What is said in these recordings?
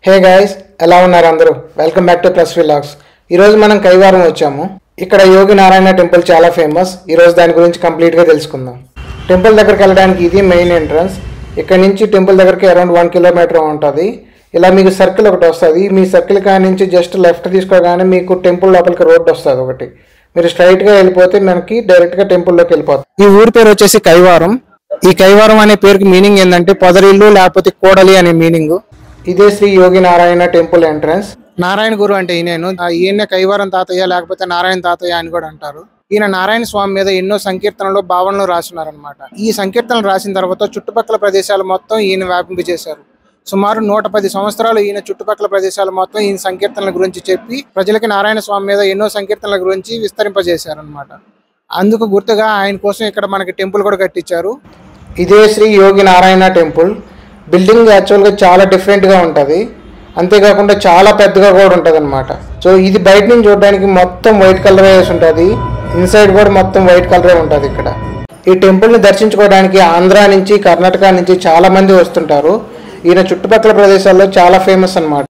hey guys ఎలా ఉన్నారు అందరూ welcome back to plus vlogs ఈరోజు మనం కైవారం వచ్చాము ఇక్కడ యోగి నారాయణ టెంపుల్ చాలా ఫేమస్ ఈరోజు దాని గురించి కంప్లీట్గా తెలుసుకుందాం టెంపుల్ దగ్గరికి వెళ్ళడానికి ఇది మెయిన్ ఎంట్రన్స్ ఇక్కడ నుంచి టెంపుల్ దగ్గరికి అరౌండ్ వన్ కిలోమీటర్ ఉంటుంది ఇలా మీకు సర్కిల్ ఒకటి వస్తుంది మీ సర్కిల్ కాడి నుంచి జస్ట్ లెఫ్ట్ తీసుకోగానే మీకు టెంపుల్ లోపలికి రోడ్ వస్తుంది ఒకటి మీరు స్ట్రైట్గా వెళ్ళిపోతే మనకి డైరెక్ట్గా టెంపుల్లోకి వెళ్ళిపోతాం ఈ ఊరి పేరు వచ్చేసి కైవారం ఈ కైవారం అనే పేరుకి మీనింగ్ ఏంటంటే పొదరిల్లు లేకపోతే కోడలి అనే మీనింగ్ ఇదే శ్రీ యోగి నారాయణ టెంపుల్ ఎంట్రన్స్ నారాయణ గురు అంటే ఈయన ఈయన కైవారం తాతయ్య లేకపోతే నారాయణ తాతయ్య అని కూడా అంటారు ఈయన నారాయణ స్వామి మీద ఎన్నో సంకీర్తనలు భావనలు రాస్తున్నారనమాట ఈ సంకీర్తనలు రాసిన తర్వాత చుట్టుపక్కల ప్రదేశాలు మొత్తం ఈయన వ్యాపింప చేశారు సుమారు నూట పది సంవత్సరాలు ఈయన చుట్టుపక్కల ప్రదేశాలు మొత్తం ఈయన సంకీర్తనల గురించి చెప్పి ప్రజలకి నారాయణ స్వామి మీద ఎన్నో సంకీర్తనల గురించి విస్తరింపజేశారనమాట అందుకు గుర్తుగా ఆయన కోసం ఇక్కడ మనకి టెంపుల్ కూడా కట్టించారు ఇదే శ్రీ యోగి నారాయణ టెంపుల్ బిల్డింగ్ యాక్చువల్గా చాలా డిఫరెంట్గా ఉంటుంది అంతేకాకుండా చాలా పెద్దగా కూడా ఉంటుంది అనమాట సో ఇది బయట నుంచి చూడడానికి మొత్తం వైట్ కలర్ వేసి ఉంటుంది ఇన్సైడ్ కూడా మొత్తం వైట్ కలరే ఉంటుంది ఇక్కడ ఈ టెంపుల్ని దర్శించుకోవడానికి ఆంధ్ర నుంచి కర్ణాటక నుంచి చాలా మంది వస్తుంటారు ఈయన చుట్టుపక్కల ప్రదేశాల్లో చాలా ఫేమస్ అన్నమాట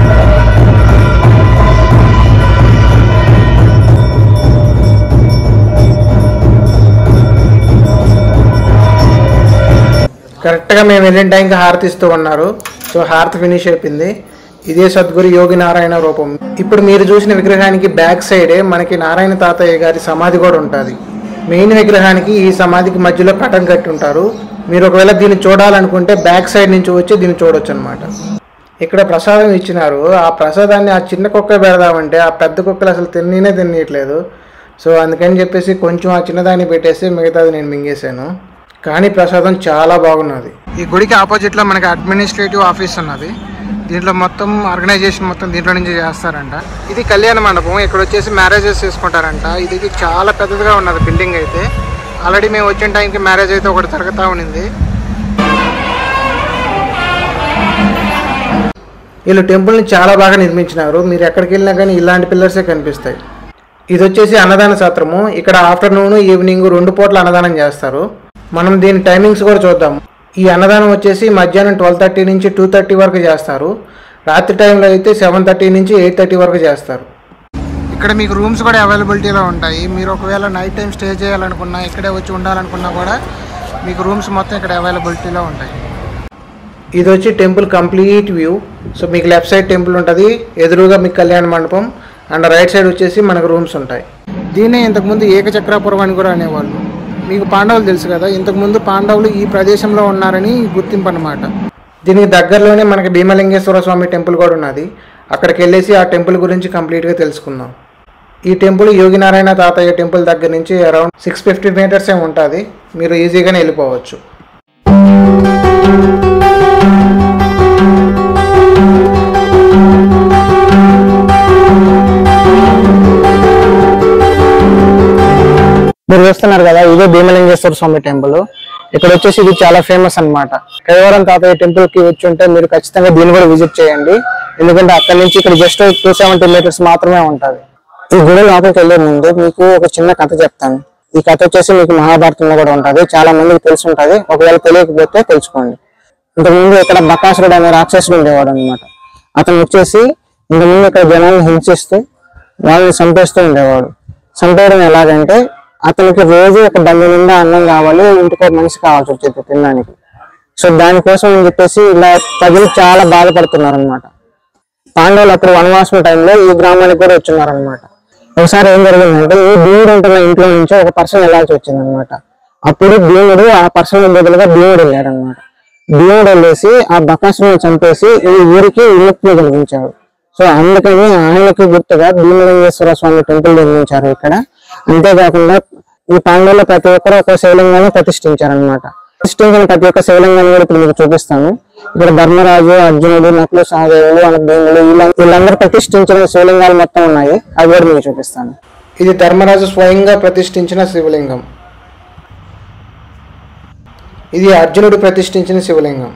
కరెక్ట్గా మేము వెళ్ళిన టైంకి హారతి ఇస్తూ ఉన్నారు సో హారతి ఫినిష్ అయిపోయింది ఇదే సద్గురు యోగి నారాయణ రూపం ఇప్పుడు మీరు చూసిన విగ్రహానికి బ్యాక్ సైడే మనకి నారాయణ తాతయ్య గారి సమాధి కూడా ఉంటుంది మెయిన్ విగ్రహానికి ఈ సమాధికి మధ్యలో పటం కట్టి ఉంటారు మీరు ఒకవేళ దీన్ని చూడాలనుకుంటే బ్యాక్ సైడ్ నుంచి వచ్చి దీన్ని చూడొచ్చు అనమాట ఇక్కడ ప్రసాదం ఇచ్చినారు ఆ ప్రసాదాన్ని ఆ చిన్న కుక్క పెడదామంటే ఆ పెద్ద కుక్కలు అసలు తిన్నీనే తినట్లేదు సో అందుకని చెప్పేసి కొంచెం ఆ చిన్నదాన్ని పెట్టేసి మిగతాది నేను మింగేశాను కానీ ప్రసాదం చాలా బాగున్నది ఈ గుడికి ఆపోజిట్ లో మనకి అడ్మినిస్ట్రేటివ్ ఆఫీస్ ఉన్నది దీంట్లో మొత్తం ఆర్గనైజేషన్ మొత్తం దీంట్లో నుంచి చేస్తారంట ఇది కళ్యాణ మండపం ఇక్కడ వచ్చేసి మ్యారేజెస్ చేసుకుంటారంట ఇది చాలా పెద్దదిగా ఉన్నది బిల్డింగ్ అయితే ఆల్రెడీ మేము వచ్చిన టైంకి మ్యారేజ్ అయితే ఒకటి జరుగుతూ ఉన్నింది వీళ్ళు టెంపుల్ని చాలా బాగా నిర్మించినారు మీరు ఎక్కడికి వెళ్ళినా కానీ ఇలాంటి పిల్లర్సే కనిపిస్తాయి ఇది వచ్చేసి అన్నదాన సత్రము ఇక్కడ ఆఫ్టర్నూన్ ఈవినింగ్ రెండు పూట్ల అన్నదానం చేస్తారు మనం దీని టైమింగ్స్ కూడా చూద్దాం ఈ అన్నదానం వచ్చేసి మధ్యాహ్నం ట్వెల్వ్ థర్టీ నుంచి టూ థర్టీ వరకు చేస్తారు రాత్రి టైంలో అయితే సెవెన్ థర్టీ నుంచి ఎయిట్ థర్టీ వరకు చేస్తారు ఇక్కడ మీకు రూమ్స్ కూడా అవైలబిలిటీలో ఉంటాయి మీరు ఒకవేళ నైట్ టైం స్టే చేయాలనుకున్నా ఇక్కడే వచ్చి ఉండాలనుకున్నా కూడా మీకు రూమ్స్ మొత్తం ఇక్కడ అవైలబిలిటీలో ఉంటాయి ఇది వచ్చి టెంపుల్ కంప్లీట్ వ్యూ సో మీకు లెఫ్ట్ సైడ్ టెంపుల్ ఉంటుంది ఎదురుగా మీకు కళ్యాణ మండపం అండ్ రైట్ సైడ్ వచ్చేసి మనకు రూమ్స్ ఉంటాయి దీన్నే ఇంతకుముందు ఏకచక్రాపురం అని కూడా అనేవాళ్ళు మీకు పాండవులు తెలుసు కదా ఇంతకుముందు పాండవులు ఈ ప్రదేశంలో ఉన్నారని గుర్తింపు అనమాట దీనికి దగ్గరలోనే మనకి భీమలింగేశ్వర స్వామి టెంపుల్ కూడా ఉన్నది అక్కడికి వెళ్ళేసి ఆ టెంపుల్ గురించి కంప్లీట్గా తెలుసుకుందాం ఈ టెంపుల్ యోగినారాయణ తాతయ్య టెంపుల్ దగ్గర నుంచి అరౌండ్ సిక్స్ ఫిఫ్టీ మీటర్సే ఉంటుంది మీరు ఈజీగానే వెళ్ళిపోవచ్చు మీరు చూస్తున్నారు కదా ఇదే భీమలింగేశ్వర స్వామి టెంపుల్ ఇక్కడ వచ్చేసి ఇది చాలా ఫేమస్ అన్నమాట కైవరం తాతయ్య టెంపుల్ కి వచ్చి ఉంటే మీరు ఖచ్చితంగా దీన్ని కూడా విజిట్ చేయండి ఎందుకంటే అక్కడ నుంచి ఇక్కడ జస్ట్ టూ సెవెంటీ మీటర్స్ మాత్రమే ఉంటుంది ఈ గుడి లోపలికి వెళ్ళే ముందు మీకు ఒక చిన్న కథ చెప్తాను ఈ కథ వచ్చేసి మీకు మహాభారతంలో కూడా ఉంటుంది చాలా మందికి తెలిసి ఉంటుంది ఒకవేళ తెలియకపోతే తెలుసుకోండి ఇంతకుముందు ఇక్కడ బకాసురుడు అనే రాక్షసుడు ఉండేవాడు అనమాట అతను వచ్చేసి ఇంతకుముందు ఇక్కడ జనాలను హింసిస్తూ వాళ్ళని చంపేస్తూ ఉండేవాడు చంపేయడం ఎలాగంటే అతనికి రోజు ఒక బండి నిండా అన్నం కావాలి ఇంటికి ఒక మనిషి కావాల్సి వచ్చేది తినడానికి సో దానికోసం అని చెప్పేసి ఇలా ప్రజలు చాలా బాధపడుతున్నారు అనమాట పాండవులు అప్పుడు వనవాసం టైంలో ఈ గ్రామానికి కూడా వచ్చిన్నారు అనమాట ఒకసారి ఏం జరిగిందంటే ఈ భీముడు ఉంటున్న ఇంట్లో నుంచి ఒక పర్సన్ వెళ్ళాల్సి వచ్చింది అనమాట అప్పుడు భీముడు ఆ పర్సన్ బదులుగా భీముడు వెళ్ళాడు అనమాట భీముడు వెళ్ళేసి ఆ బకాసుని చంపేసి ఈ ఊరికి విముక్తిని కలిగించాడు సో అందుకని ఆయనకి గుర్తుగా భీమలింగేశ్వర స్వామి టెంపుల్ నిర్మించారు ఇక్కడ అంతేకాకుండా ఈ పాండవులు ప్రతి ఒక్కరు ఒక శివలింగాన్ని ప్రతిష్ఠించారు అనమాట ప్రతిష్ఠించిన ప్రతి ఒక్క శివలింగాన్ని కూడా ఇప్పుడు మీకు చూపిస్తాను ఇక్కడ ధర్మరాజు అర్జునుడు నకులు సహదేవులు వాళ్ళ భీములు వీళ్ళ- వీళ్ళందరూ ప్రతిష్ఠించిన శివలింగాలు మొత్తం ఉన్నాయి అవి కూడా మీకు చూపిస్తాను ఇది ధర్మరాజు స్వయంగా ప్రతిష్ఠించిన శివలింగం ఇది అర్జునుడు ప్రతిష్ఠించిన శివలింగం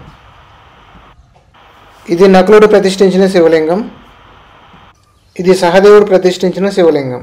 ఇది నకులుడు ప్రతిష్ఠించిన శివలింగం ఇది సహదేవుడు ప్రతిష్ఠించిన శివలింగం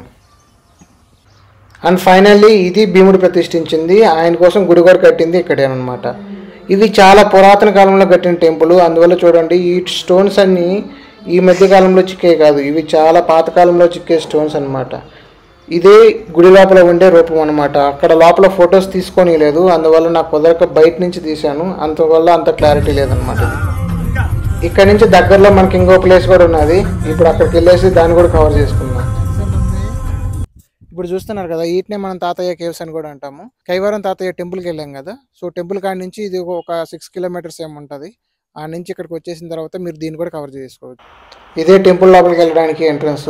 అండ్ ఫైనల్లీ ఇది భీముడు ప్రతిష్ఠించింది ఆయన కోసం గుడి కూడా కట్టింది ఇక్కడే అనమాట ఇవి చాలా పురాతన కాలంలో కట్టిన టెంపుల్ అందువల్ల చూడండి ఈ స్టోన్స్ అన్ని ఈ మధ్య కాలంలో చిక్కే కాదు ఇవి చాలా పాత కాలంలో చిక్కే స్టోన్స్ అన్నమాట ఇదే గుడి లోపల ఉండే రూపం అన్నమాట అక్కడ లోపల ఫొటోస్ తీసుకొని లేదు అందువల్ల నాకు కుదరక బయట నుంచి తీశాను అంతవల్ల అంత క్లారిటీ లేదనమాట ఇది ఇక్కడ నుంచి దగ్గరలో మనకి ఇంకో ప్లేస్ కూడా ఉన్నది ఇప్పుడు అక్కడికి వెళ్ళేసి దాన్ని కూడా కవర్ చేసుకుందాం ఇప్పుడు చూస్తున్నారు కదా వీటినే మనం తాతయ్య కేవ్స్ అని కూడా అంటాము కైవారం తాతయ్య టెంపుల్కి వెళ్ళాం కదా సో టెంపుల్ కాడ నుంచి ఇది ఒక సిక్స్ కిలోమీటర్స్ ఏమి ఉంటుంది ఆ నుంచి ఇక్కడికి వచ్చేసిన తర్వాత మీరు దీన్ని కూడా కవర్ చేసుకోవచ్చు ఇదే టెంపుల్ లోపలికి వెళ్ళడానికి ఎంట్రన్స్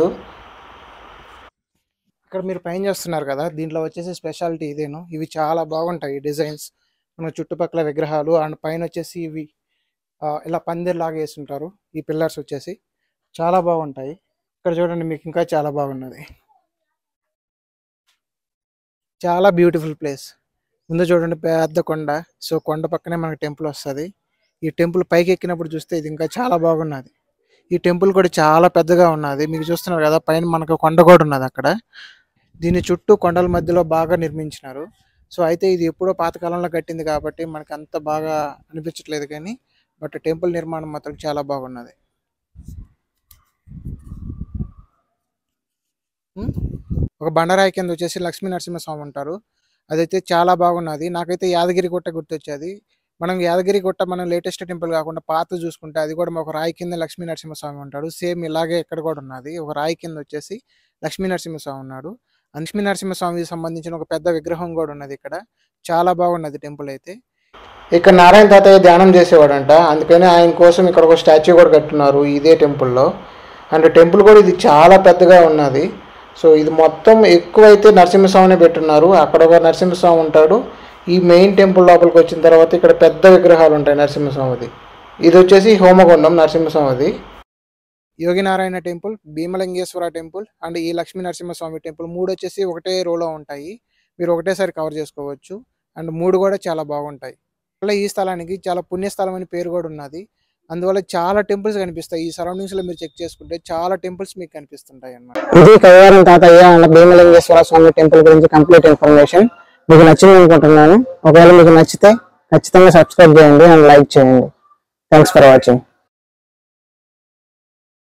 ఇక్కడ మీరు పైన చేస్తున్నారు కదా దీంట్లో వచ్చేసి స్పెషాలిటీ ఇదేను ఇవి చాలా బాగుంటాయి డిజైన్స్ మన చుట్టుపక్కల విగ్రహాలు అండ్ పైన వచ్చేసి ఇవి ఆ, ఇలా పందిర్లాగా వేసి ఉంటారు ఈ పిల్లర్స్ వచ్చేసి చాలా బాగుంటాయి ఇక్కడ చూడండి మీకు ఇంకా చాలా బాగున్నది చాలా బ్యూటిఫుల్ ప్లేస్ ముందు చూడండి పెద్ద కొండ సో కొండ పక్కనే మనకి టెంపుల్ వస్తుంది ఈ టెంపుల్ పైకి ఎక్కినప్పుడు చూస్తే ఇది ఇంకా చాలా బాగున్నది ఈ టెంపుల్ కూడా చాలా పెద్దగా ఉన్నది మీకు చూస్తున్నారు కదా పైన మనకు కొండ కూడా ఉన్నది అక్కడ దీని చుట్టూ కొండల మధ్యలో బాగా నిర్మించినారు సో అయితే ఇది ఎప్పుడో పాతకాలంలో కట్టింది కాబట్టి మనకు అంత బాగా అనిపించట్లేదు కానీ బట్ టెంపుల్ నిర్మాణం మాత్రం చాలా బాగున్నది ఉమ్, ఒక బండరాయి కింద వచ్చేసి లక్ష్మీ నరసింహస్వామి ఉంటారు అదైతే చాలా బాగున్నది నాకైతే యాదగిరి గుట్ట గుర్తొచ్చేది మనం యాదగిరి గుట్ట మనం లేటెస్ట్ టెంపుల్ కాకుండా పాత చూసుకుంటే అది కూడా ఒక రాయి కింద లక్ష్మీ నరసింహస్వామి ఉంటాడు సేమ్ ఇలాగే ఇక్కడ కూడా ఉన్నది ఒక రాయి కింద వచ్చేసి లక్ష్మీ నరసింహస్వామి ఉన్నాడు ఆ లక్ష్మీ నరసింహస్వామికి సంబంధించిన ఒక పెద్ద విగ్రహం కూడా ఉన్నది ఇక్కడ చాలా బాగున్నది టెంపుల్ అయితే ఇక్కడ నారాయణ తాతయ్య ధ్యానం చేసేవాడంట అందుకని ఆయన కోసం ఇక్కడ ఒక స్టాచ్యూ కూడా కట్టున్నారు ఇదే టెంపుల్లో అండ్ టెంపుల్ కూడా ఇది చాలా పెద్దగా ఉన్నది సో ఇది మొత్తం ఎక్కువైతే నరసింహస్వామిని పెట్టున్నారు అక్కడ ఒక నరసింహస్వామి ఉంటాడు ఈ మెయిన్ టెంపుల్ లోపలికి వచ్చిన తర్వాత ఇక్కడ పెద్ద విగ్రహాలు ఉంటాయి నరసింహస్వామిది ఇది వచ్చేసి హోమగుండం నరసింహస్వామిది Yogi Narayana temple Bhimalingeswara temple and ఈ లక్ష్మీ నరసింహస్వామి టెంపుల్ మూడు వచ్చేసి ఒకటే రోలో ఉంటాయి మీరు ఒకటేసారి కవర్ చేసుకోవచ్చు అండ్ మూడు కూడా చాలా బాగుంటాయి అలా ఈ స్థలానికి చాలా పుణ్యస్థలం అని పేరు కూడా ఉన్నది అందువల్ల చాలా టెంపుల్స్ కనిపిస్తాయి ఈ సరౌండింగ్స్ లో మీరు చెక్ చేసుకుంటే చాలా టెంపుల్స్ మీకు కనిపిస్తుంటాయి అన్నమాట ఇది కైవారం తాతయ్య అండ్ భీమలింగేశ్వర స్వామి టెంపుల్ గురించి కంప్లీట్ ఇన్ఫర్మేషన్ మీకు నచ్చింది అనుకుంటున్నాను ఒకవేళ మీకు నచ్చితే ఖచ్చితంగా సబ్స్క్రైబ్ చేయండి అండ్ లైక్ చేయండి థ్యాంక్స్ ఫర్ వాచింగ్